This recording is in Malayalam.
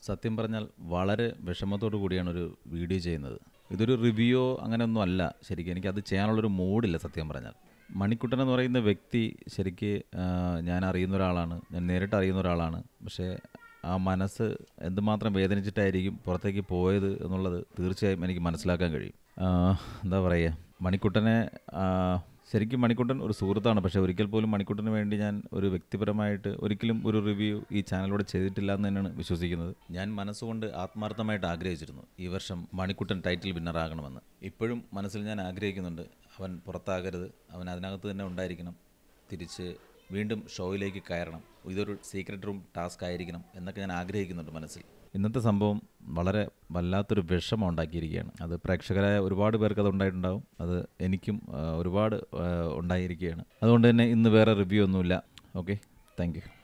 സത്യം പറഞ്ഞാൽ വളരെ വിഷമത്തോടു കൂടിയാണ് ഒരു വീഡിയോ ചെയ്യുന്നത് ഇതൊരു റിവ്യൂയോ അങ്ങനെയൊന്നും അല്ല ശരിക്കും എനിക്ക് അത് ചെയ്യാനുള്ളൊരു മൂഡില്ല സത്യം പറഞ്ഞാൽ മണിക്കുട്ടൻ എന്ന് പറയുന്ന വ്യക്തി ശരിക്ക് ആ, ഞാൻ അറിയുന്ന ഒരാളാണ് ഞാൻ നേരിട്ട് അറിയുന്ന ഒരാളാണ് പക്ഷേ ആ മനസ്സ് എന്തുമാത്രം വേദനിച്ചിട്ടായിരിക്കും പുറത്തേക്ക് പോയത് എന്നുള്ളത് തീർച്ചയായും എനിക്ക് മനസ്സിലാക്കാൻ കഴിയും ആ, എന്താ പറയുക മണിക്കുട്ടനെ ആ, ശരിക്കും മണിക്കുട്ടൻ ഒരു സുഹൃത്താണ് പക്ഷേ ഒരിക്കൽ പോലും മണിക്കുട്ടന് വേണ്ടി ഞാൻ ഒരു വ്യക്തിപരമായിട്ട് ഒരിക്കലും ഒരു റിവ്യൂ ഈ ചാനലിലൂടെ ചെയ്തിട്ടില്ല എന്ന് തന്നെയാണ് വിശ്വസിക്കുന്നത് ഞാൻ മനസ്സുകൊണ്ട് ആത്മാർത്ഥമായിട്ട് ആഗ്രഹിച്ചിരുന്നു ഈ വർഷം മണിക്കുട്ടൻ ടൈറ്റിൽ വിന്നറാകണമെന്ന് ഇപ്പോഴും മനസ്സിൽ ഞാൻ ആഗ്രഹിക്കുന്നുണ്ട് അവൻ പുറത്താകരുത് അവൻ അതിനകത്ത് തന്നെ ഉണ്ടായിരിക്കണം തിരിച്ച് വീണ്ടും ഷോയിലേക്ക് കയറണം ഇതൊരു സീക്രട്ട് റൂം ടാസ്ക് ആയിരിക്കണം എന്നൊക്കെ ഞാൻ ആഗ്രഹിക്കുന്നുണ്ട് മനസ്സിൽ ഇന്നത്തെ സംഭവം വളരെ വല്ലാത്തൊരു വിഷമം ഉണ്ടാക്കിയിരിക്കുകയാണ് അത് പ്രേക്ഷകരായ ഒരുപാട് പേർക്ക് അത് ഉണ്ടായിട്ടുണ്ടാവും അത് എനിക്കും ആ, ഒരുപാട് ആ, ഉണ്ടായിരിക്കുകയാണ് അതുകൊണ്ട് തന്നെ ഇന്ന് വേറെ റിവ്യൂ ഒന്നുമില്ല ഓക്കെ താങ്ക് യു